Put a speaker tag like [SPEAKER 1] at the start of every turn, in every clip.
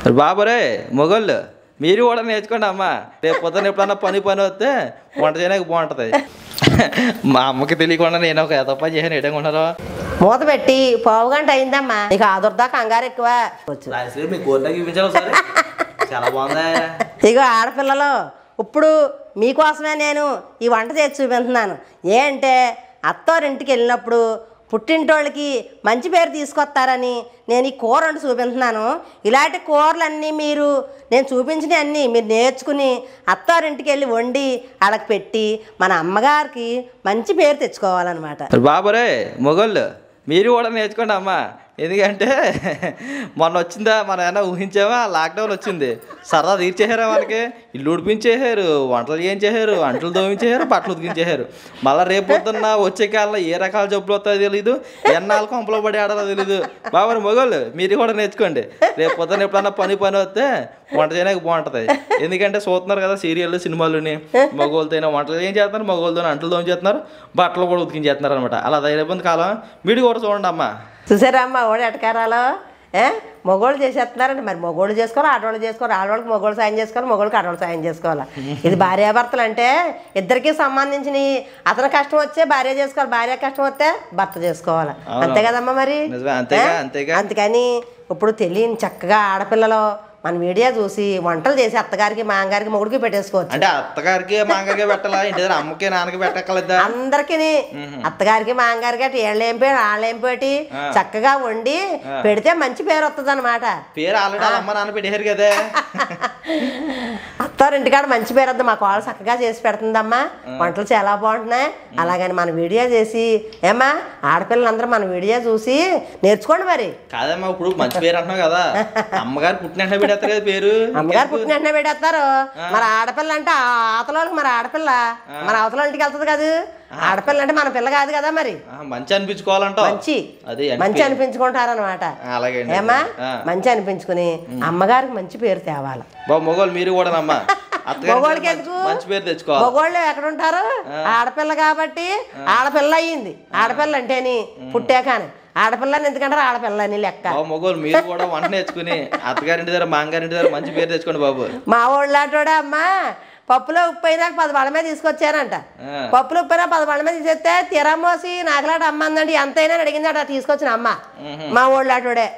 [SPEAKER 1] బాబురే మొగోళ్ళు మీరు కూడా నేర్చుకోండి అమ్మా రేపు పొద్దున ఎప్పుడన్నా పని పని వస్తే వంట చేయడానికి బాగుంటుంది మా అమ్మకి తెలియకుండా నేను ఒక ఎదప్ప చేసాను ఎడనుకుంటారు
[SPEAKER 2] మూత పెట్టి పావు గంట అయిందమ్మా ఇక ఆదుర్దా కంగారు ఎక్కువ వచ్చు
[SPEAKER 1] మీ కోరిక చూపించాలి ఒకసారి చాలా బాగుందా
[SPEAKER 2] ఇగో ఆడపిల్లలు ఇప్పుడు మీకోసమే నేను ఈ వంట చేసి చూపిస్తున్నాను ఏ అంటే అత్తోరింటికి వెళ్ళినప్పుడు పుట్టింటోళ్ళకి మంచి పేరు తీసుకొస్తారని నేను ఈ కూర వండి చూపిస్తున్నాను ఇలాంటి కూరలన్నీ మీరు నేను చూపించినవన్నీ మీరు నేర్చుకుని అత్తారింటికి వెళ్ళి వండి వాళ్ళకి పెట్టి మన అమ్మగారికి మంచి పేరు తెచ్చుకోవాలన్నమాట
[SPEAKER 1] బాబురే మొగోళ్ళు మీరు కూడా నేర్చుకోండి అమ్మా ఎందుకంటే మొన్న వచ్చిందా మనం ఏమైనా ఊహించామా లాక్డౌన్ వచ్చింది సరదా తీర్చేసారా మనకి ఇల్లు ఉడిపించేసారు వంటలు చేయించేసారు అంటలు దోమించేసారు బట్టలు ఉతికించేసారు మళ్ళీ రేపు పొద్దున్న వచ్చే కాలంలో ఏ రకాల జబ్బులు వస్తాయో తెలీదు ఎన్నాళ్ళు కొంపలో పడి ఆడాలో తెలీదు బాబు మొగోళ్ళు మీరు కూడా నేర్చుకోండి రేపు పొద్దున్న ఎప్పుడన్నా పని పని వస్తే వంట చేయడానికి బాగుంటుంది ఎందుకంటే చూస్తున్నారు కదా సీరియల్ సినిమాలుని మగోళ్ళతో వంటలు ఏం చేస్తున్నారు మగోళ్ళతో అంటలు దోమి చేస్తున్నారు బట్టలు కూడా ఉతికించేస్తున్నారు అనమాట అలా ధైర్యపోయింది కాలం మీరు కూడా చూడండి అమ్మా
[SPEAKER 2] చూసారా అమ్మ ఓడి ఎటకారాలో ఏ మగోళ్ళు చేసేస్తున్నారండి మరి మగోళ్ళు చేసుకోవాలి ఆడవాళ్ళు చేసుకోవాలి ఆడవాళ్ళకి మగోళ్ళు సాయం చేసుకోవాలి మగోళ్ళకి ఆడవాళ్ళు సాయం చేసుకోవాలి ఇది భార్యాభర్తలు అంటే ఇద్దరికి సంబంధించిన అతను కష్టం వచ్చే భార్య చేసుకోవాలి భార్య కష్టం వస్తే భర్త చేసుకోవాలి
[SPEAKER 1] అవును.
[SPEAKER 2] అంతే కదమ్మా మరి
[SPEAKER 1] నిజమే, అంతేగా,
[SPEAKER 2] ఏ?
[SPEAKER 1] అంతేగా.
[SPEAKER 2] అందుకని ఇప్పుడు తెలియని చక్కగా ఆడపిల్లలు మన వీడియో చూసి వంటలు చేసి అత్తగారికి మాంగారికి మొగుడికి పెట్టేసుకోవచ్చు
[SPEAKER 1] అంటే అత్తగారికి మాంగారికి పెట్టాలా ఇంటి దగ్గర అమ్మకి నాన్నకి పెట్టక్కలేదా
[SPEAKER 2] అందరికి అత్తగారికి మాంగారికి అటు ఏళ్ళేం పేరు వాళ్ళేం పేటి
[SPEAKER 1] ఆ.
[SPEAKER 2] చక్కగా వండి పెడితే మంచి పేరు వస్తుంది అనమాట
[SPEAKER 1] పేరు ఆల్రెడీ వాళ్ళ అమ్మ నాన్న పెట్టేశారు కదా
[SPEAKER 2] అత్తారింటికాడ మంచి పేరు వద్దు మా కోళ్ళ చక్కగా చేసి పెడుతుందమ్మా వంటలు చాలా బాగుంటున్నాయి అలాగని మన వీడియో చేసి ఏమ్మా ఆడపిల్లలందరూ మన వీడియో చూసి నేర్చుకోండి మరి
[SPEAKER 1] కాదమ్మా ఇప్పుడు మంచి పేరు అంటున్నావు కదా అమ్మగారు పుట్టిన వెంటనే పెట్టేస్తారు కదా పేరు
[SPEAKER 2] అమ్మగారు పుట్టిన వెంటనే పెట్టేస్తారు మరి ఆడపిల్ల అంటే ఆ అవతలోళ్ళకి మరి ఆడపిల్ల మన అవతల ఇంటికి వెళ్తుంది కాదు ఆడపిల్ల అంటే మన పిల్ల కాదు కదా మరి
[SPEAKER 1] ఆ, మంచి అనిపించుకోవాలంటావు
[SPEAKER 2] మంచి
[SPEAKER 1] అదే అంటే
[SPEAKER 2] మంచి అనిపించుకుంటారనమాట
[SPEAKER 1] అలాగే అండి.
[SPEAKER 2] ఏమా
[SPEAKER 1] ఆ.
[SPEAKER 2] మంచి అనిపించుకుని అమ్మగారికి మంచి పేరు తేవాలి
[SPEAKER 1] బాబు మొగోళ్ళు మీరు కూడా నమ్మా
[SPEAKER 2] మగవాళ్ళకి
[SPEAKER 1] అత్తగారికి
[SPEAKER 2] ఎందుకు
[SPEAKER 1] మంచి పేరు తెచ్చుకోవాలి
[SPEAKER 2] మగవాళ్ళు ఎక్కడ ఉంటారు ఆడపిల్ల కాబట్టి ఆడపిల్ల అయ్యింది ఆడపిల్ల అంటేని పుట్టాకాని ఆడపిల్లని ఎందుకంటారు ఆడపిల్ల అని లెక్క
[SPEAKER 1] బాబు మొగోళ్ళు మీరు కూడా వంట నేర్చుకుని అత్తగారింటి దగ్గర మాంగారింటి దగ్గర మంచి పేరు తెచ్చుకోండి బాబు
[SPEAKER 2] మా వాళ్ళాటోడా అమ్మా పప్పులో ఉప్పు అయినా పది వాళ్ళ మీద తీసుకొచ్చారంట
[SPEAKER 1] ఆ.
[SPEAKER 2] పప్పులో ఉప్పు అయినా పది వాళ్ళ మీద తీసేస్తే తిరమోసి నాకులాట అమ్మ అందండి ఎంతైనా అడిగిందట తీసుకొచ్చిన అమ్మ మా వాళ్ళాటోడే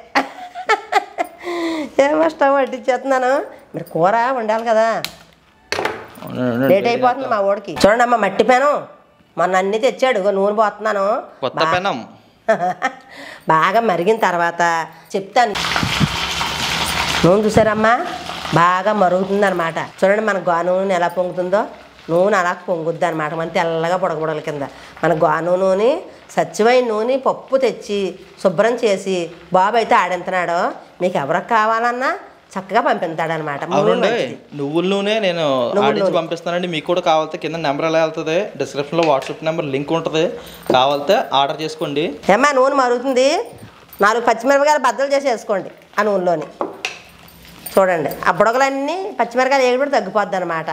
[SPEAKER 2] ఏమో స్టవ్ పట్టించేస్తున్నాను మరి కూర వండాలి కదా లేట్ అయిపోతుంది మా ఓడికి చూడండి అమ్మ మట్టి పెనం మొన్న అన్ని తెచ్చాడు ఇగో నూనె పోతున్నాను
[SPEAKER 1] కొత్త పెనం
[SPEAKER 2] బాగా మరిగిన తర్వాత చెప్తాను నూనె చూసారమ్మా బాగా మరుగుతుంది అనమాట చూడండి మన గా నూనె ఎలా పొంగుతుందో నూనె అలా పొంగుద్ది అనమాట మన తెల్లగా బుడగబుడల కింద మన గాను నూనె స్వచ్ఛమైన నూనె పప్పు తెచ్చి శుభ్రం చేసి బాబు అయితే ఆడింతున్నాడు మీకు ఎవరికి కావాలన్నా చక్కగా పంపిస్తాడనమాట
[SPEAKER 1] అవునండి నువ్వుల నూనె నేను ఆడించి పంపిస్తానండి మీకు కూడా కావాలితే కింద నెంబర్ ఎలా వెళ్తుంది డిస్క్రిప్షన్లో వాట్సాప్ నెంబర్ లింక్ ఉంటుంది కావాలితే ఆర్డర్ చేసుకోండి
[SPEAKER 2] ఏమ్మా నూనె మరుగుతుంది నాలుగు పచ్చిమిరపకాయలు బద్దలు చేసి వేసుకోండి ఆ నూనెలోని చూడండి ఆ బుడగలన్నీ పచ్చిమిరపకాయలు ఏడుబడి తగ్గిపోద్ది అనమాట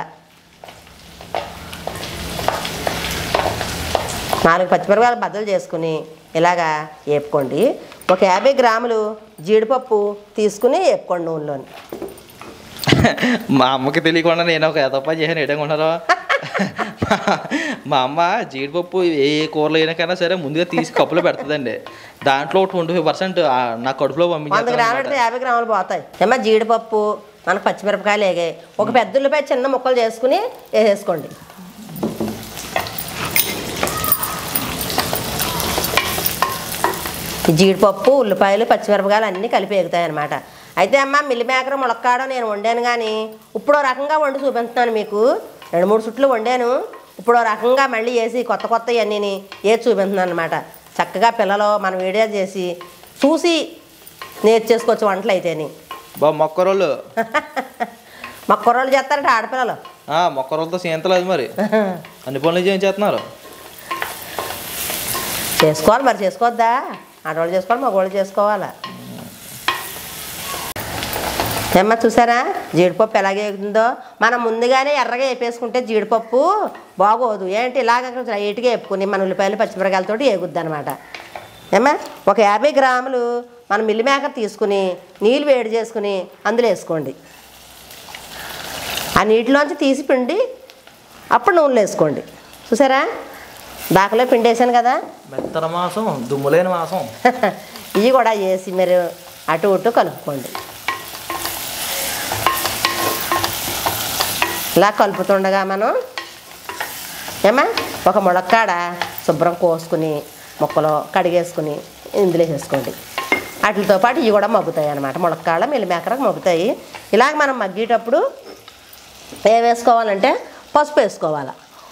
[SPEAKER 2] నాలుగు పచ్చిమిరపకాయలు బద్దలు చేసుకుని ఇలాగా వేపుకోండి ఒక యాభై గ్రాములు జీడిపప్పు తీసుకుని వేపుకోండి నూనెలోని
[SPEAKER 1] మా అమ్మకి తెలియకుండా నేను ఒక ఎదప్ప చేశాను ఎడనుకుంటారో మా అమ్మ జీడిపప్పు ఏ ఏ కూరలు అయినాకైనా సరే ముందుగా తీసి కప్పులో పెడుతుందండి దాంట్లో ట్వంటీ ఫైవ్ పర్సెంట్ నా కడుపులో
[SPEAKER 2] వంద
[SPEAKER 1] పంపించేస్తాను
[SPEAKER 2] గ్రాములు పెడితే యాభై గ్రాములు పోతాయి ఏమో జీడిపప్పు మనకు పచ్చిమిరపకాయలు వేగాయి ఒక పెద్ద ఉల్లిపాయ చిన్న ముక్కలు చేసుకుని వేసేసుకోండి ఈ జీడిపప్పు ఉల్లిపాయలు పచ్చిమిరపకాయలు అన్నీ కలిపి ఎగుతాయి అనమాట అయితే అమ్మ మిల్లిమేకర ములక్కాడ నేను వండాను కానీ ఇప్పుడు రకంగా వండి చూపిస్తున్నాను మీకు రెండు మూడు చుట్లు వండాను ఇప్పుడు రకంగా మళ్ళీ వేసి కొత్త కొత్త అన్నీ వేసి చూపిస్తున్నాను అనమాట చక్కగా పిల్లలు మనం వీడియో చేసి చూసి నేర్చేసుకోవచ్చు వంటలు అయితేని
[SPEAKER 1] బాబు మొక్కరోళ్ళు
[SPEAKER 2] మా కుర్రోళ్ళు చేస్తారంటే ఆడపిల్లలు
[SPEAKER 1] మొక్కరోళ్ళతో సీంతలేదు మరి అన్ని పనులు చేయించేస్తున్నారు
[SPEAKER 2] చేసుకోవాలి మరి చేసుకోవద్దా ఆడవాళ్ళు చేసుకోవాలి మగవాళ్ళు చేసుకోవాలా ఏమ్మా చూసారా జీడిపప్పు ఎలాగే ఎగుతుందో మనం ముందుగానే ఎర్రగా వేపేసుకుంటే జీడిపప్పు బాగోదు ఏంటి ఇలాగ లైట్గా వేపుకుని మన ఉల్లిపాయలు పచ్చిమిరకాయలతోటి ఎగుద్ది అనమాట ఏమ్మా ఒక యాభై గ్రాములు మన మిల్లి మేకర్ తీసుకుని నీళ్ళు వేడి చేసుకుని అందులో వేసుకోండి ఆ నీటిలోంచి తీసి పిండి అప్పుడు నూనెలో వేసుకోండి చూసారా దాకలో పిండి వేసాను కదా
[SPEAKER 1] మెత్తన మాసం దుమ్ములేని మాసం
[SPEAKER 2] ఇవి కూడా వేసి మీరు అటు ఇటు కలుపుకోండి ఇలా కలుపుతుండగా మనం ఏమా ఒక ములక్కాడ శుభ్రం కోసుకుని ముక్కలు కడిగేసుకుని ఇందులో వేసుకోండి వాటితో పాటు ఇవి కూడా మగ్గుతాయి అన్నమాట ములక్కాడ మెల్లిమేకరకు మగ్గుతాయి ఇలాగ మనం మగ్గేటప్పుడు ఏం వేసుకోవాలంటే పసుపు వేసుకోవాలి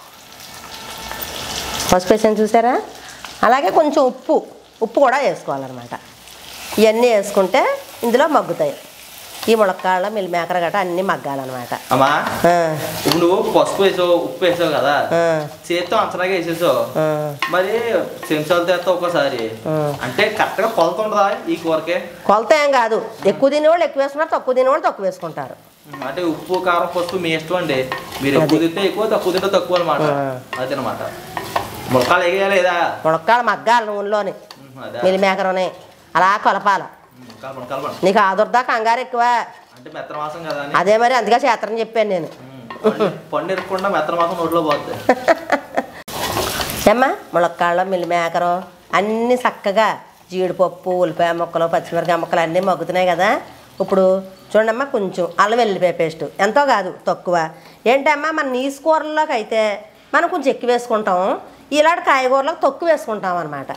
[SPEAKER 2] పసుపు వేసాను చూసారా అలాగే కొంచెం ఉప్పు ఉప్పు కూడా వేసుకోవాలన్నమాట ఇవన్నీ వేసుకుంటే ఇందులో మగ్గుతాయి ఈ ములక్కాళ్ళ మిల్లిమేకర గట్రా అన్నీ మగ్గాలన్నమాట
[SPEAKER 1] అమ్మా
[SPEAKER 2] ఆ,
[SPEAKER 1] ఇప్పుడు నువ్వు పసుపు వేసావు ఉప్పు వేసావు కదా
[SPEAKER 2] ఆ,
[SPEAKER 1] చేత్తో అంచనాగా వేసేసావు
[SPEAKER 2] ఆ,
[SPEAKER 1] మరి చెంచాలతో వేస్తావు ఒక్కోసారి
[SPEAKER 2] ఆ.
[SPEAKER 1] అంటే కరెక్ట్గా కొలత ఉండదా ఈ కూరకి
[SPEAKER 2] కొలత ఏం కాదు ఎక్కువ తినేవాళ్ళు ఎక్కువ వేసుకుంటారు తక్కువ తినేవాళ్ళు తక్కువ వేసుకుంటారు
[SPEAKER 1] అంటే ఉప్పు కారం పసుపు మీ ఇష్టం అండి మీరు ఎక్కువ తింటే ఎక్కువ తక్కువ తింటే తక్కువ అనమాట
[SPEAKER 2] ఆ.
[SPEAKER 1] అదనమాట ములకాలు ఎగేయా లేదా
[SPEAKER 2] ములక్కాడ మగ్గాలి నూనెలోని
[SPEAKER 1] ఉహు, అదే
[SPEAKER 2] మిల్లిమేకరని అలా కలపాలి
[SPEAKER 1] ఉహు, కలపండి కలపండి
[SPEAKER 2] నీకు ఆదుర్దా కంగారు ఎక్కువ
[SPEAKER 1] అంటే మెత్తన మాసం కదా అని
[SPEAKER 2] అదే మరి అందుకే చేస్తారని చెప్పాను నేను
[SPEAKER 1] ఉమ్, పండు- పండు ఇరగకుండా మెత్తన మాసం నోట్లో పోతుంది
[SPEAKER 2] ఏమ్మా ములక్కాళ్ళ మిల్లిమేకరు అన్నీ చక్కగా జీడిపప్పు ఉల్లిపాయ ముక్కలు పచ్చిమిరకాయ ముక్కలు అన్నీ మగ్గుతున్నాయి కదా ఇప్పుడు చూడమ్మా కొంచెం అల్లం వెల్లిపాయ పేస్ట్ ఎంతో కాదు తక్కువ ఏంటమ్మా మన నీసు కూరల్లోకి అయితే మనం కొంచెం ఎక్కువ వేసుకుంటాం ఇలాంటి కాయగూరలకు తక్కువ వేసుకుంటాం అనమాట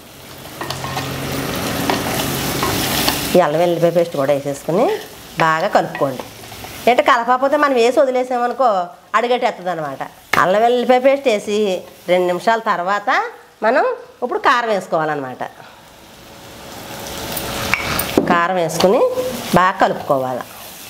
[SPEAKER 2] ఈ అల్లం వెల్లిపాయ పేస్ట్ కూడా వేసేసుకుని బాగా కలుపుకోండి ఏంటంటే కలపకపోతే మనం వేసి వదిలేసామనుకో అడిగట్టేస్తుంది అనమాట అల్లం వెల్లిపాయ పేస్ట్ వేసి రెండు నిమిషాల తర్వాత మనం ఇప్పుడు కారం వేసుకోవాలన్నమాట కారం వేసుకుని బాగా కలుపుకోవాలి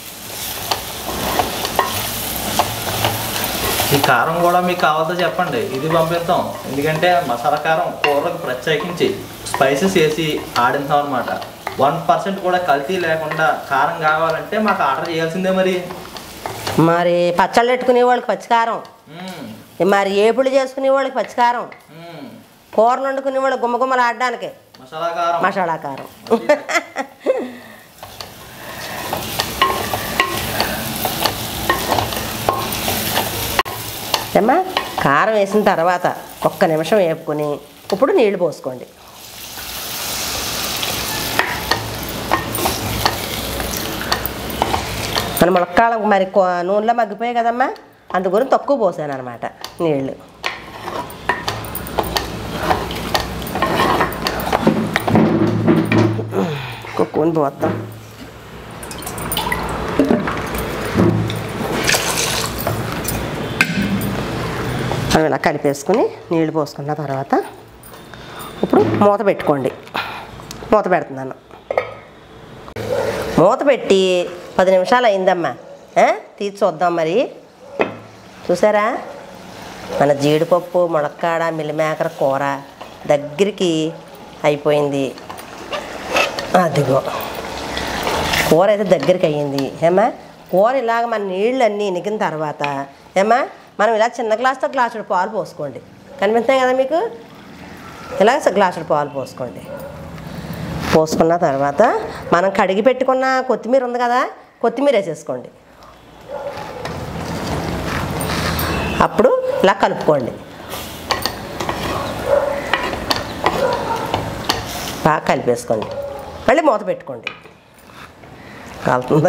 [SPEAKER 1] ఈ కారం కూడా మీకు కావాలో చెప్పండి ఇది పంపిస్తాం ఎందుకంటే మసాలా కారం కూరలకు ప్రత్యేకించి స్పైసెస్ వేసి ఆడింతాం అనమాట వన్ పర్సెంట్ కూడా కల్తీ లేకుండా కారం కావాలంటే మాకు ఆర్డర్ చేయాల్సిందే మరి
[SPEAKER 2] మరి పచ్చళ్ళు పెట్టుకునే వాళ్ళకి పచ్చికారం
[SPEAKER 1] మ్మ్.
[SPEAKER 2] మరి ఏపుళ్ళు చేసుకునే వాళ్ళకి పచ్చికారం
[SPEAKER 1] మ్మ్.
[SPEAKER 2] కూరలు వండుకునే వాళ్ళు గుమ్మగుమ్మలు ఆడడానికి
[SPEAKER 1] మసాలా కారం
[SPEAKER 2] మసాలా కారం ఏమ్మా కారం వేసిన తర్వాత ఒక్క నిమిషం వేపుకొని ఇప్పుడు నీళ్లు పోసుకోండి మన ములక్కాలం మరి కొ- నూనెలో మగ్గిపోయాయి కదమ్మా అందుగురించి తక్కువ పోసాను అనమాట నీళ్ళు కుక్కుని పోతాం మనం ఇలా కలిపేసుకుని నీళ్లు పోసుకున్న తర్వాత ఇప్పుడు మూత పెట్టుకోండి మూత పెడుతున్నాను మూత పెట్టి పది నిమిషాలు అయిందమ్మా ఆ? తీసి చూద్దాం మరి చూసారా మన జీడిపప్పు ములక్కాడ మిల్లిమేకర కూర దగ్గరికి అయిపోయింది అదిగో కూర అయితే దగ్గరికి అయ్యింది ఏమా కూర ఇలాగ మన నీళ్ళు అన్నీ ఇనికిన తర్వాత ఏమా మనం ఇలా చిన్న గ్లాస్తో గ్లాసుడు పాలు పోసుకోండి కనిపిస్తున్నాయి కదా మీకు ఇలా గ్లాసుడు పాలు పోసుకోండి పోసుకున్న తర్వాత మనం కడిగి పెట్టుకున్న కొత్తిమీర ఉంది కదా కొత్తిమీర వేసేసుకోండి అప్పుడు ఇలా కలుపుకోండి బాగా కలిపేసుకోండి మళ్ళీ మూత పెట్టుకోండి కాలుతుంది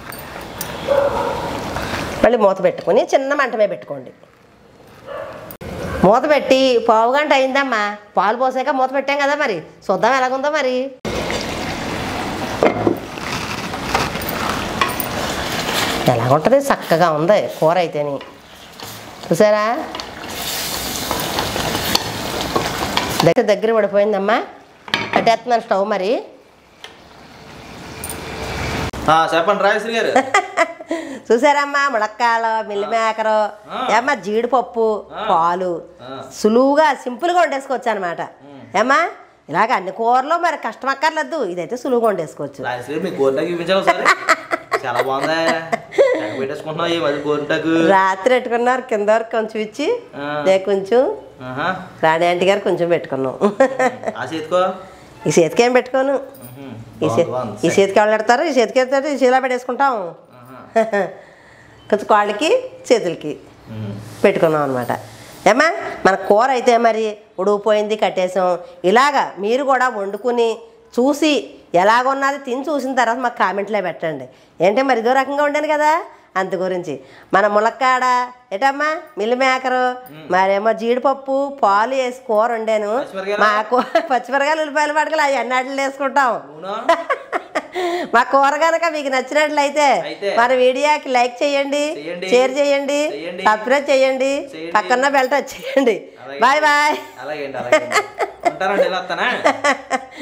[SPEAKER 2] మళ్ళీ మూత పెట్టుకొని చిన్న మంట మీద పెట్టుకోండి మూత పెట్టి పావు గంట అయిందమ్మా పాలు పోసాక మూత పెట్టాం కదా మరి చూద్దాం ఎలాగుందో మరి ఎలాగుంటుంది చక్కగా ఉంది కూర అయితేని చూసారా దగ్గర దగ్గర పడిపోయిందమ్మా కట్టేస్తున్నాను స్టవ్ మరి
[SPEAKER 1] ఆ, చెప్పండి రాజశ్రీ గారు
[SPEAKER 2] చూసారమ్మా ములక్కాయలు మిల్లిమేకరు ఏమ్మా జీడిపప్పు పాలు
[SPEAKER 1] ఆ.
[SPEAKER 2] సులువుగా సింపుల్గా వండేసుకోవచ్చు అనమాట ఏమ్మా ఇలాగ అన్ని కూరలో మరి కష్టం అక్కర్లేదు ఇదైతే సులువుగా వండేసుకోవచ్చు
[SPEAKER 1] రాజశ్రీ గారు మీకు గోరింటాకు చూపించాలి ఒకసారి చాలా బాగుందా తెగ పెట్టేసుకుంటున్నావు ఈ మధ్య గోరింటాకు
[SPEAKER 2] రాత్రి పెట్టుకున్నారు కింద వరకు కొంచెం ఇచ్చి
[SPEAKER 1] ఆ.
[SPEAKER 2] నేను కొంచెం
[SPEAKER 1] ఆహా.
[SPEAKER 2] రాణి ఆంటీ గారు కొంచెం పెట్టుకున్నాం
[SPEAKER 1] ఆ చేతికో
[SPEAKER 2] ఈ చేతికి ఏం పెట్టుకోను
[SPEAKER 1] ఉహు.
[SPEAKER 2] ఈ చే-
[SPEAKER 1] బాగుంది,
[SPEAKER 2] ఈ చేతికి ఎవరు పెడతారు ఈ చేతికి వెళ్తారు ఈ చేతిలో పెట్టేసుకుంటాం కొంచెం కాళ్ళకి చేతులకి పెట్టుకున్నాం అనమాట ఏమ్మా మన కూర అయితే మరి ఉడికిపోయింది కట్టేసాం ఇలాగా మీరు కూడా వండుకుని చూసి ఎలాగున్నది తిని చూసిన తర్వాత మాకు కామెంట్లో పెట్టండి ఏంటి మరి ఇదో రకంగా ఉండాను కదా అంత గురించి మన ములక్కాడ ఏటమ్మా మిల్లి మేకరు మరేమో జీడిపప్పు పాలు వేసి కూర వండాను
[SPEAKER 1] పచ్చిమిరపకాయలు?
[SPEAKER 2] మా కూ పచ్చిమిరకాయలు ఉల్లిపాయలు పడకలు అవి అన్నాటిలో వేసుకుంటాం
[SPEAKER 1] అవునా
[SPEAKER 2] మా కూర కనుక మీకు నచ్చినట్లయితే
[SPEAKER 1] అయితే
[SPEAKER 2] మన వీడియోకి లైక్ చేయండి
[SPEAKER 1] చేయండి.
[SPEAKER 2] షేర్ చేయండి
[SPEAKER 1] చేయండి.
[SPEAKER 2] సబ్స్క్రైబ్ చేయండి
[SPEAKER 1] చేయండి.
[SPEAKER 2] పక్కన బెల్ట్ వచ్చేయండి
[SPEAKER 1] అలాగే.
[SPEAKER 2] బాయ్ బాయ్
[SPEAKER 1] అలాగే అండి అలాగే ఉంటానండి ఇలా వస్తానా